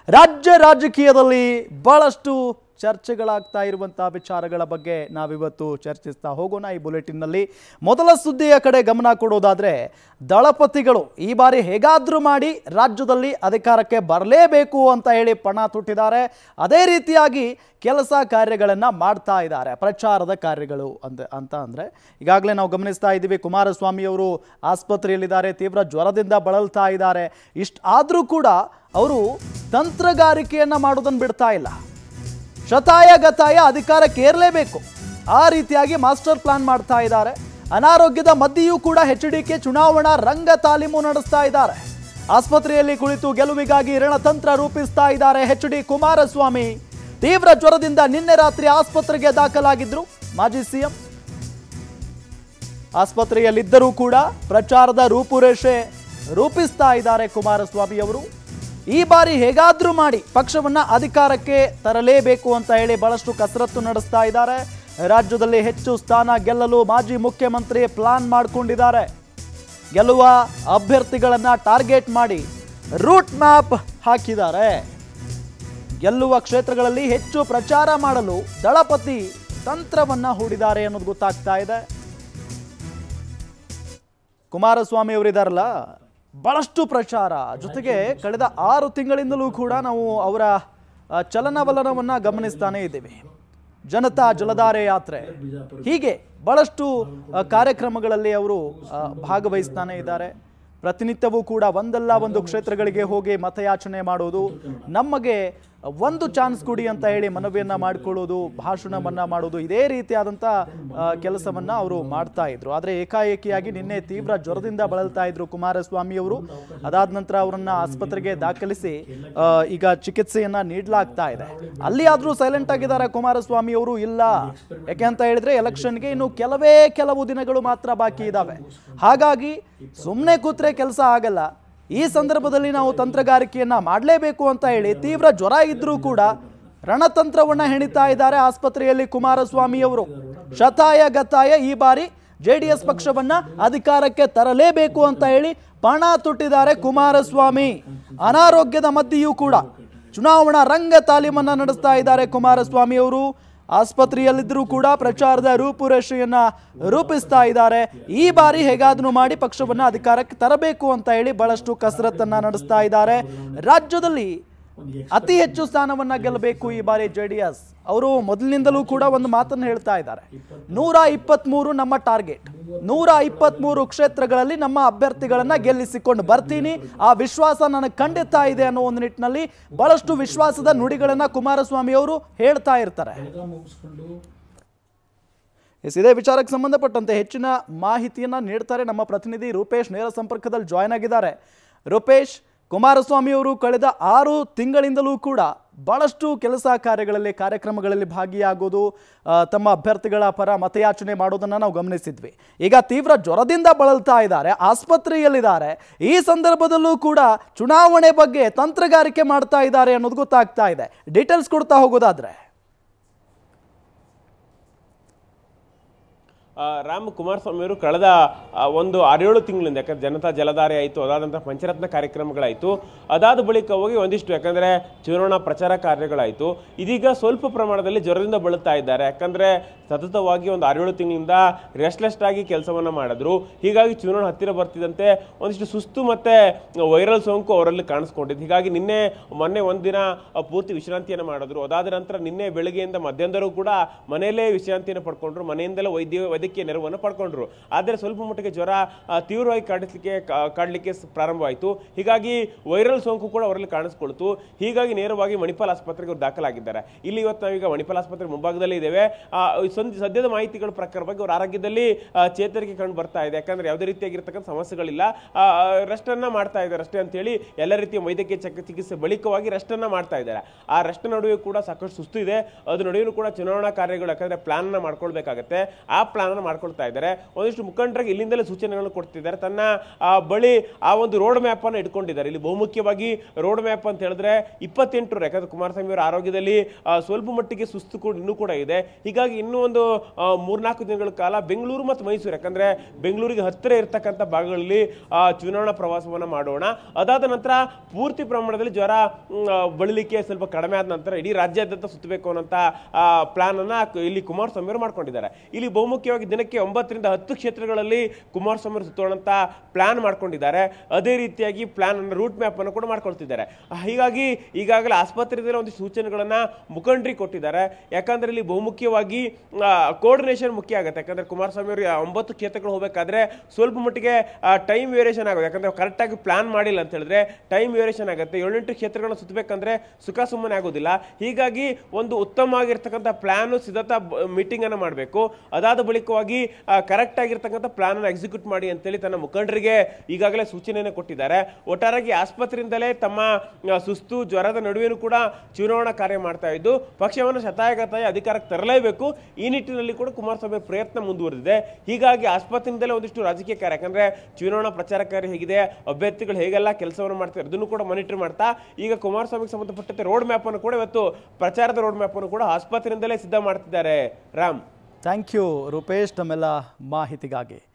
ರಾಜ್ಯ ರಾಜಕೀಯದಲ್ಲಿ ಬಹಳಷ್ಟು ಚರ್ಚೆಗಳಾಗ್ತಾ ಇರುವಂತಹ ವಿಚಾರಗಳ ಬಗ್ಗೆ ನಾವಿವತ್ತು ಚರ್ಚಿಸ್ತಾ ಹೋಗೋಣ ಈ ಬುಲೆಟಿನ್ನಲ್ಲಿ ಮೊದಲ ಸುದ್ದಿಯ ಕಡೆ ಗಮನ ಕೊಡೋದಾದ್ರೆ ದಳಪತಿಗಳು ಈ ಬಾರಿ ಹೇಗಾದ್ರೂ ಮಾಡಿ ರಾಜ್ಯದಲ್ಲಿ ಅಧಿಕಾರಕ್ಕೆ ಬರಲೇಬೇಕು ಅಂತ ಹೇಳಿ ಪಣ ತೊಟ್ಟಿದ್ದಾರೆ ಅದೇ ರೀತಿಯಾಗಿ ಕೆಲಸ ಕಾರ್ಯಗಳನ್ನು ಮಾಡ್ತಾ ಇದ್ದಾರೆ ಪ್ರಚಾರದ ಕಾರ್ಯಗಳು ಅಂತ ಅಂತ ಅಂದರೆ ಈಗಾಗಲೇ ನಾವು ಗಮನಿಸ್ತಾ ಇದ್ದೀವಿ ಕುಮಾರಸ್ವಾಮಿ ಅವರು ಆಸ್ಪತ್ರೆಯಲ್ಲಿದ್ದಾರೆ ತೀವ್ರ ಜ್ವರದಿಂದ ಬಳಲ್ತಾ ಇದ್ದಾರೆ ಇಷ್ಟು ಆದರೂ ಕೂಡ ಅವರು ತಂತ್ರಗಾರಿಕೆಯನ್ನು ಮಾಡೋದನ್ನು ಬಿಡ್ತಾ ಇಲ್ಲ ಶತಾಯ ಗತಾಯ ಅಧಿಕಾರಕ್ಕೆ ಏರಲೇಬೇಕು ಆ ರೀತಿಯಾಗಿ ಮಾಸ್ಟರ್ ಪ್ಲಾನ್ ಮಾಡ್ತಾ ಇದ್ದಾರೆ ಅನಾರೋಗ್ಯದ ಮಧ್ಯೆಯೂ ಕೂಡ ಎಚ್ ಡಿ ಕೆ ಚುನಾವಣಾ ರಂಗ ತಾಲೀಮು ನಡೆಸ್ತಾ ಇದ್ದಾರೆ ಆಸ್ಪತ್ರೆಯಲ್ಲಿ ಕುಳಿತು ಗೆಲುವಿಗಾಗಿ ರಣತಂತ್ರ ರೂಪಿಸ್ತಾ ಇದ್ದಾರೆ ಎಚ್ ಡಿ ಕುಮಾರಸ್ವಾಮಿ ತೀವ್ರ ಜ್ವರದಿಂದ ನಿನ್ನೆ ರಾತ್ರಿ ಆಸ್ಪತ್ರೆಗೆ ದಾಖಲಾಗಿದ್ರು ಮಾಜಿ ಸಿಎಂ ಆಸ್ಪತ್ರೆಯಲ್ಲಿದ್ದರೂ ಕೂಡ ಪ್ರಚಾರದ ರೂಪುರೇಷೆ ರೂಪಿಸ್ತಾ ಇದ್ದಾರೆ ಕುಮಾರಸ್ವಾಮಿ ಅವರು ಈ ಬಾರಿ ಹೇಗಾದ್ರೂ ಮಾಡಿ ಪಕ್ಷವನ್ನ ಅಧಿಕಾರಕ್ಕೆ ತರಲೇಬೇಕು ಅಂತ ಹೇಳಿ ಬಹಳಷ್ಟು ಕಸರತ್ತು ನಡೆಸ್ತಾ ಇದ್ದಾರೆ ರಾಜ್ಯದಲ್ಲಿ ಹೆಚ್ಚು ಸ್ಥಾನ ಗೆಲ್ಲಲು ಮಾಜಿ ಮುಖ್ಯಮಂತ್ರಿ ಪ್ಲಾನ್ ಮಾಡಿಕೊಂಡಿದ್ದಾರೆ ಗೆಲ್ಲುವ ಅಭ್ಯರ್ಥಿಗಳನ್ನ ಟಾರ್ಗೆಟ್ ಮಾಡಿ ರೂಟ್ ಮ್ಯಾಪ್ ಹಾಕಿದ್ದಾರೆ ಗೆಲ್ಲುವ ಕ್ಷೇತ್ರಗಳಲ್ಲಿ ಹೆಚ್ಚು ಪ್ರಚಾರ ಮಾಡಲು ದಳಪತಿ ತಂತ್ರವನ್ನ ಹೂಡಿದ್ದಾರೆ ಅನ್ನೋದು ಗೊತ್ತಾಗ್ತಾ ಇದೆ ಕುಮಾರಸ್ವಾಮಿ ಅವರಿದಾರಲ್ಲ ಬಹಳಷ್ಟು ಪ್ರಚಾರ ಜೊತೆಗೆ ಕಳೆದ ಆರು ತಿಂಗಳಿಂದಲೂ ಕೂಡ ನಾವು ಅವರ ಆ, ಚಲನವಲನವನ್ನ ಗಮನಿಸ್ತಾನೆ ಇದ್ದೀವಿ ಜನತಾ ಜಲಧಾರೆ ಯಾತ್ರೆ ಹೀಗೆ ಬಹಳಷ್ಟು ಆ, ಕಾರ್ಯಕ್ರಮಗಳಲ್ಲಿ ಅವರು ಆ, ಭಾಗವಹಿಸ್ತಾನೆ ಇದ್ದಾರೆ ಪ್ರತಿನಿತ್ಯವೂ ಕೂಡ ಒಂದಲ್ಲ ಒಂದು ಕ್ಷೇತ್ರಗಳಿಗೆ ಹೋಗಿ ಮತಯಾಚನೆ ಮಾಡೋದು ನಮಗೆ ಒಂದು ಚಾನ್ಸ್ ಕೊಡಿ ಅಂತ ಹೇಳಿ ಮನವಿಯನ್ನ ಮಾಡಿಕೊಳ್ಳೋದು ಭಾಷಣವನ್ನ ಮಾಡೋದು ಇದೇ ರೀತಿಯಾದಂಥ ಆ, ಕೆಲಸವನ್ನ ಅವರು ಮಾಡ್ತಾ ಇದ್ರು ಆದರೆ ಏಕಾಏಕಿಯಾಗಿ ನಿನ್ನೆ ತೀವ್ರ ಜ್ವರದಿಂದ ಬಳಲ್ತಾ ಇದ್ರು ಕುಮಾರಸ್ವಾಮಿ ಅವರು ಅದಾದ ನಂತರ ಅವರನ್ನ ಆಸ್ಪತ್ರೆಗೆ ದಾಖಲಿಸಿ ಆ, ಈಗ ಚಿಕಿತ್ಸೆಯನ್ನ ನೀಡಲಾಗ್ತಾ ಇದೆ ಅಲ್ಲಿ ಆದ್ರೂ ಸೈಲೆಂಟ್ ಆಗಿದ್ದಾರೆ ಕುಮಾರಸ್ವಾಮಿ ಅವರು ಇಲ್ಲ ಯಾಕೆ ಅಂತ ಹೇಳಿದ್ರೆ ಎಲೆಕ್ಷನ್ಗೆ ಇನ್ನು ಕೆಲವೇ ಕೆಲವು ದಿನಗಳು ಮಾತ್ರ ಬಾಕಿ ಇದಾವೆ ಹಾಗಾಗಿ ಸುಮ್ಮನೆ ಕೂತ್ರೆ ಕೆಲಸ ಆಗಲ್ಲ ಈ ಸಂದರ್ಭದಲ್ಲಿ ನಾವು ತಂತ್ರಗಾರಿಕೆಯನ್ನ ಮಾಡಲೇಬೇಕು ಅಂತ ಹೇಳಿ ತೀವ್ರ ಜ್ವರ ಇದ್ರೂ ಕೂಡ ರಣತಂತ್ರವನ್ನ ಹೆಣಿತಾ ಇದ್ದಾರೆ ಆಸ್ಪತ್ರೆಯಲ್ಲಿ ಕುಮಾರಸ್ವಾಮಿ ಅವರು ಶತಾಯ ಗತಾಯ ಈ ಬಾರಿ ಜೆ ಡಿ ಎಸ್ ಪಕ್ಷವನ್ನ ಅಧಿಕಾರಕ್ಕೆ ತರಲೇಬೇಕು ಅಂತ ಹೇಳಿ ಪಣ ತೊಟ್ಟಿದ್ದಾರೆ ಕುಮಾರಸ್ವಾಮಿ ಅನಾರೋಗ್ಯದ ಮಧ್ಯೆಯೂ ಕೂಡ ಚುನಾವಣಾ ರಂಗ ತಾಲೀಮನ್ನ ನಡೆಸ್ತಾ ಇದ್ದಾರೆ ಕುಮಾರಸ್ವಾಮಿ ಅವರು ಆಸ್ಪತ್ರೆಯಲ್ಲಿದ್ದರೂ ಕೂಡ ಪ್ರಚಾರದ ರೂಪುರೇಷೆಯನ್ನ ರೂಪಿಸ್ತಾ ಇದ್ದಾರೆ ಈ ಬಾರಿ ಹೇಗಾದ್ರೂ ಮಾಡಿ ಪಕ್ಷವನ್ನ ಅಧಿಕಾರಕ್ಕೆ ತರಬೇಕು ಅಂತ ಹೇಳಿ ಬಹಳಷ್ಟು ಕಸರತ್ತನ್ನ ನಡೆಸ್ತಾ ಇದ್ದಾರೆ ರಾಜ್ಯದಲ್ಲಿ ಅತಿ ಹೆಚ್ಚು ಸ್ಥಾನವನ್ನ ಗೆಲ್ಲಬೇಕು ಈ ಬಾರಿ ಜೆ ಡಿ ಎಸ್ ಅವರು ಮೊದಲಿನಿಂದಲೂ ಕೂಡ ಒಂದು ಮಾತನ್ನು ಹೇಳ್ತಾ ಇದ್ದಾರೆ ನೂರ ಇಪ್ಪತ್ತ್ಮೂರು ನಮ್ಮ ಟಾರ್ಗೆಟ್ ನೂರ ಇಪ್ಪತ್ತ್ಮೂರು ಕ್ಷೇತ್ರಗಳಲ್ಲಿ ನಮ್ಮ ಅಭ್ಯರ್ಥಿಗಳನ್ನ ಗೆಲ್ಲಿಸಿಕೊಂಡು ಬರ್ತೀನಿ ಆ ವಿಶ್ವಾಸ ನನಗೆ ಖಂಡಿತ ಇದೆ ಅನ್ನೋ ಒಂದು ನಿಟ್ಟಿನಲ್ಲಿ ಬಹಳಷ್ಟು ವಿಶ್ವಾಸದ ನುಡಿಗಳನ್ನ ಕುಮಾರಸ್ವಾಮಿ ಅವರು ಹೇಳ್ತಾ ಇರ್ತಾರೆ ಎಸ್ ಇದೇ ವಿಚಾರಕ್ಕೆ ಸಂಬಂಧಪಟ್ಟಂತೆ ಹೆಚ್ಚಿನ ಮಾಹಿತಿಯನ್ನ ನೀಡ್ತಾರೆ ನಮ್ಮ ಪ್ರತಿನಿಧಿ ರೂಪೇಶ್ ನೇರ ಸಂಪರ್ಕದಲ್ಲಿ ಜಾಯ್ನ್ ಆಗಿದ್ದಾರೆ ರೂಪೇಶ್ ಕುಮಾರಸ್ವಾಮಿ ಅವರು ಕಳೆದ ಆರು ತಿಂಗಳಿಂದಲೂ ಕೂಡ ಬಹಳಷ್ಟು ಕೆಲಸ ಕಾರ್ಯಗಳಲ್ಲಿ ಕಾರ್ಯಕ್ರಮಗಳಲ್ಲಿ ಭಾಗಿಯಾಗೋದು ಆ, ತಮ್ಮ ಅಭ್ಯರ್ಥಿಗಳ ಪರ ಮತಯಾಚನೆ ಮಾಡೋದನ್ನ ನಾವು ಗಮನಿಸಿದ್ವಿ ಈಗ ತೀವ್ರ ಜ್ವರದಿಂದ ಬಳಲ್ತಾ ಇದ್ದಾರೆ ಆಸ್ಪತ್ರೆಯಲ್ಲಿದ್ದಾರೆ ಈ ಸಂದರ್ಭದಲ್ಲೂ ಕೂಡ ಚುನಾವಣೆ ಬಗ್ಗೆ ತಂತ್ರಗಾರಿಕೆ ಮಾಡ್ತಾ ಇದ್ದಾರೆ ಅನ್ನೋದು ಗೊತ್ತಾಗ್ತಾ ಇದೆ ಡೀಟೇಲ್ಸ್ ಕೊಡ್ತಾ ಹೋಗೋದಾದ್ರೆ ಆ, ರಾಮ್ ಕುಮಾರಸ್ವಾಮಿ ಅವರು ಕಳೆದ ಆ, ಒಂದು ಆರೇಳು ತಿಂಗಳಿಂದ ಯಾಕಂದ್ರೆ ಜನತಾ ಜಲಧಾರೆ ಆಯಿತು ಅದಾದ ನಂತರ ಪಂಚರತ್ನ ಕಾರ್ಯಕ್ರಮಗಳಾಯಿತು ಅದಾದ ಬಳಿಕ ಹೋಗಿ ಒಂದಿಷ್ಟು ಯಾಕಂದ್ರೆ ಚುನಾವಣಾ ಪ್ರಚಾರ ಕಾರ್ಯಗಳಾಯಿತು ಇದೀಗ ಸ್ವಲ್ಪ ಪ್ರಮಾಣದಲ್ಲಿ ಜ್ವರದಿಂದ ಬಳಲ್ತಾ ಇದ್ದಾರೆ ಯಾಕಂದ್ರೆ ಸತತವಾಗಿ ಒಂದು ಆರೇಳು ತಿಂಗಳಿಂದ ರೆಸ್ಟ್ಲೆಸ್ ಆಗಿ ಕೆಲಸವನ್ನ ಮಾಡಿದ್ರು ಹೀಗಾಗಿ ಚುನಾವಣೆ ಹತ್ತಿರ ಬರ್ತಿದ್ದಂತೆ ಒಂದಿಷ್ಟು ಸುಸ್ತು ಮತ್ತೆ ವೈರಲ್ ಸೋಂಕು ಅವರಲ್ಲಿ ಕಾಣಿಸ್ಕೊಂಡಿದ್ದು ಹೀಗಾಗಿ ನಿನ್ನೆ ಮೊನ್ನೆ ಒಂದಿನ ಆ, ಪೂರ್ತಿ ವಿಶ್ರಾಂತಿಯನ್ನು ಮಾಡಿದ್ರು ಅದಾದ ನಂತರ ನಿನ್ನೆ ಬೆಳಗ್ಗೆಯಿಂದ ಮಧ್ಯಾಹ್ನದವರೆಗೂ ಕೂಡ ಮನೆಯಲ್ಲೇ ವಿಶ್ರಾಂತಿಯನ್ನು ಪಡ್ಕೊಂಡ್ರು ಮನೆಯಿಂದಲೇ ವೈದ್ಯ ವೈದ್ಯಕೀಯ ನೆರವನ್ನು ಪಡ್ಕೊಂಡ್ರು ಆದರೆ ಸ್ವಲ್ಪ ಮಟ್ಟಿಗೆ ಜ್ವರ ಆ, ತೀವ್ರವಾಗಿ ಕಾಡಿಸ್ಲಿಕ್ಕೆ ಕಾ- ಕಾಡ್ಲಿಕ್ಕೆ ಸ್- ಪ್ರಾರಂಭವಾಯಿತು ಹೀಗಾಗಿ ವೈರಲ್ ಸೋಂಕು ಕೂಡ ಅವರಲ್ಲಿ ಕಾಣಿಸ್ಕೊಳ್ತು ಹೀಗಾಗಿ ನೇರವಾಗಿ ಮಣಿಪಾಲ್ ಆಸ್ಪತ್ರೆಗೆ ಅವ್ರು ದಾಖಲಾಗಿದ್ದಾರೆ ಇಲ್ಲಿ ಇವತ್ತು ನಾವೀಗ ಮಣಿಪಾಲ್ ಆಸ್ಪತ್ರೆ ಮುಂಭಾಗದಲ್ಲಿ ಇದ್ದೇವೆ ಆ, ಸಂದ್- ಸದ್ಯದ ಮಾಹಿತಿಗಳ ಪ್ರಕಾರವಾಗಿ ಅವ್ರ ಆರೋಗ್ಯದಲ್ಲಿ ಆ, ಚೇತರಿಕೆ ಕಂಡು ಬರ್ತಾ ಇದೆ ಯಾಕಂದ್ರೆ ಯಾವುದೇ ರೀತಿಯಾಗಿರ್ತಕ್ಕಂಥ ಸಮಸ್ಯೆಗಳಿಲ್ಲ ರೆಸ್ಟ್ ಅನ್ನ ಮಾಡ್ತಾ ಇದ್ದಾರೆ ಅಷ್ಟೇ ಅಂತೇಳಿ ಎಲ್ಲ ರೀತಿಯ ವೈದ್ಯಕೀಯ ಚಕ- ಚಿಕಿತ್ಸೆ ಬಳಿಕವಾಗಿ ರೆಸ್ಟ್ ಅನ್ನ ಮಾಡ್ತಾ ಇದ್ದಾರೆ ಆ ರೆಸ್ಟ್ ನಡುವೆ ಕೂಡ ಸಾಕಷ್ಟು ಸುಸ್ತು ಇದೆ ಅದ್ರ ನಡುವೆ ಕೂಡ ಚುನಾವಣಾ ಕಾರ್ಯಗಳು ಯಾಕಂದ್ರೆ ಪ್ಲಾನ್ ಅನ್ನ ಮಾಡ್ಕೊಳ್ಬೇಕಾಗತ್ತೆ ಆ ಪ್ಲಾನ್ ಪ್ಲಾನ್ ಅನ್ನು ಮಾಡ್ಕೊಳ್ತಾ ಇದ್ದಾರೆ ಒಂದಿಷ್ಟು ಮುಖಂಡರಿಗೆ ಇಲ್ಲಿಂದಲೇ ಸೂಚನೆಗಳನ್ನು ಕೊಡ್ತಿದ್ದಾರೆ ತನ್ನ ಆ, ಬಳಿ ಆ ಒಂದು ರೋಡ್ ಮ್ಯಾಪ್ ಅನ್ನು ಇಟ್ಕೊಂಡಿದ್ದಾರೆ ಇಲ್ಲಿ ಬಹುಮುಖ್ಯವಾಗಿ ರೋಡ್ ಮ್ಯಾಪ್ ಅಂತ ಹೇಳಿದ್ರೆ ಇಪ್ಪತ್ತೆಂಟು ಯಾಕಂದ್ರೆ ಕುಮಾರಸ್ವಾಮಿ ಅವರ ಆರೋಗ್ಯದಲ್ಲಿ ಆ, ಸ್ವಲ್ಪ ಮಟ್ಟಿಗೆ ಸುಸ್ತು ಕೂಡ ಇನ್ನೂ ಕೂಡ ಇದೆ ಹೀಗಾಗಿ ಇನ್ನೂ ಒಂದು ಆ, ಮೂರ್ನಾಲ್ಕು ದಿನಗಳ ಕಾಲ ಬೆಂಗಳೂರು ಮತ್ತು ಮೈಸೂರು ಯಾಕಂದ್ರೆ ಬೆಂಗಳೂರಿಗೆ ಹತ್ತಿರ ಇರತಕ್ಕಂಥ ಭಾಗಗಳಲ್ಲಿ ಆ, ಚುನಾವಣಾ ಪ್ರವಾಸವನ್ನ ಮಾಡೋಣ ಅದಾದ ನಂತರ ಪೂರ್ತಿ ಪ್ರಮಾಣದಲ್ಲಿ ಜ್ವರ ಮ್, ಆ, ಬಳಲಿಕೆ ಸ್ವಲ್ಪ ಕಡಿಮೆ ಆದ ನಂತರ ಇಡೀ ರಾಜ್ಯಾದ್ಯಂತ ಸುತ್ತಬೇಕು ಅನ್ನೋಂಥ ಪ್ಲಾನ್ ಅನ್ನ ಕ- ಇಲ್ಲಿ ಕುಮಾರಸ್ವಾಮಿ ಅವರು ಮಾಡ್ಕೊಂಡಿದ್ದಾರೆ ಇಲ್ಲಿ ಬಹುಮುಖ್ಯವಾಗಿ ದಿನಕ್ಕೆ ಒಂಬತ್ತರಿಂದ ಹತ್ತು ಕ್ಷೇತ್ರಗಳಲ್ಲಿ ಕುಮಾರಸ್ವಾಮಿ ಅವರು ಸುತ್ತೋಣ ಅಂತ ಪ್ಲಾನ್ ಮಾಡ್ಕೊಂಡಿದ್ದಾರೆ ಅದೇ ರೀತಿಯಾಗಿ ಪ್ಲಾನ್ ಅನ್ನು ರೂಟ್ ಮ್ಯಾಪ್ ಅನ್ನು ಕೂಡ ಮಾಡ್ಕೊಳ್ತಿದ್ದಾರೆ ಆ, ಹೀಗಾಗಿ ಈಗಾಗಲೇ ಆಸ್ಪತ್ರೆಯಲ್ಲಿ ಒಂದು ಸೂಚನೆಗಳನ್ನ ಮುಖಂಡರಿಗೆ ಕೊಟ್ಟಿದ್ದಾರೆ ಯಾಕಂದ್ರೆ ಇಲ್ಲಿ ಬಹುಮುಖ್ಯವಾಗಿ ಕೋರ್ಡಿನೇಷನ್ ಮುಖ್ಯ ಆಗುತ್ತೆ ಯಾಕಂದ್ರೆ ಕುಮಾರಸ್ವಾಮಿ ಅವರು ಒಂಬತ್ತು ಕ್ಷೇತ್ರಗಳು ಹೋಗಬೇಕಾದ್ರೆ ಸ್ವಲ್ಪ ಮಟ್ಟಿಗೆ ಟೈಮ್ ವೇರಿಯೇಷನ್ ಆಗುತ್ತೆ ಯಾಕಂದ್ರೆ ಕರೆಕ್ಟಾಗಿ ಪ್ಲಾನ್ ಮಾಡಿಲ್ಲ ಅಂತ ಹೇಳಿದ್ರೆ ಟೈಮ್ ವೇರಿಯೇಷನ್ ಆಗುತ್ತೆ ಏಳೆಂಟು ಕ್ಷೇತ್ರಗಳನ್ನ ಸುತ್ತಬೇಕಂದ್ರೆ ಸುಖ ಸುಮ್ಮನೆ ಆಗೋದಿಲ್ಲ ಹೀಗಾಗಿ ಒಂದು ಉತ್ತಮವಾಗಿರ್ತಕ್ಕಂಥ ಪ್ಲಾನ್ ಸಿದ್ಧತಾ ಮೀಟಿಂಗ್ ಅನ್ನು ಮಾಡಬೇಕು ಅದಾದ ಬಳಿಕವಾಗಿ ಕರೆಕ್ಟ್ ಆಗಿರ್ತಕ್ಕಂಥ ಪ್ಲಾನ್ ಅನ್ನು ಎಕ್ಸಿಕ್ಯೂಟ್ ಮಾಡಿ ಅಂತೇಳಿ ತನ್ನ ಮುಖಂಡರಿಗೆ ಈಗಾಗಲೇ ಸೂಚನೆಯನ್ನು ಕೊಟ್ಟಿದ್ದಾರೆ ಒಟ್ಟಾರೆಯಾಗಿ ಆಸ್ಪತ್ರೆಯಿಂದಲೇ ತಮ್ಮ ಆ, ಸುಸ್ತು ಜ್ವರದ ನಡುವೆನೂ ಕೂಡ ಚುನಾವಣಾ ಕಾರ್ಯ ಮಾಡ್ತಾ ಇದ್ದು ಪಕ್ಷವನ್ನು ಶತಾಯಗತಾಯ ಅಧಿಕಾರಕ್ಕೆ ತರಲೇಬೇಕು ಈ ನಿಟ್ಟಿನಲ್ಲಿ ಕೂಡ ಕುಮಾರಸ್ವಾಮಿ ಪ್ರಯತ್ನ ಮುಂದುವರೆದಿದೆ ಹೀಗಾಗಿ ಆಸ್ಪತ್ರೆಯಿಂದಲೇ ಒಂದಿಷ್ಟು ರಾಜಕೀಯ ಕಾರ್ಯ ಯಾಕಂದ್ರೆ ಚುನಾವಣಾ ಪ್ರಚಾರ ಕಾರ್ಯ ಹೇಗಿದೆ ಅಭ್ಯರ್ಥಿಗಳು ಹೇಗೆಲ್ಲ ಕೆಲಸವನ್ನು ಮಾಡ್ತಾರೆ ಅದನ್ನು ಕೂಡ ಮಾನಿಟರ್ ಮಾಡ್ತಾ ಈಗ ಕುಮಾರಸ್ವಾಮಿಗೆ ಸಂಬಂಧಪಟ್ಟಂತೆ ರೋಡ್ ಮ್ಯಾಪ್ ಅನ್ನು ಕೂಡ ಇವತ್ತು ಪ್ರಚಾರದ ರೋಡ್ ಮ್ಯಾಪ್ ಅನ್ನು ಕೂಡ ಆಸ್ಪತ್ರೆಯಿಂದಲೇ ಸಿದ್ಧ ಮಾಡ್ತಿದ್ದಾರೆ ರಾಮ್ ಥ್ಯಾಂಕ್ ಯು ರೂಪೇಶ್ ತಮ್ಮೆಲ್ಲ ಮಾಹಿತಿಗಾಗಿ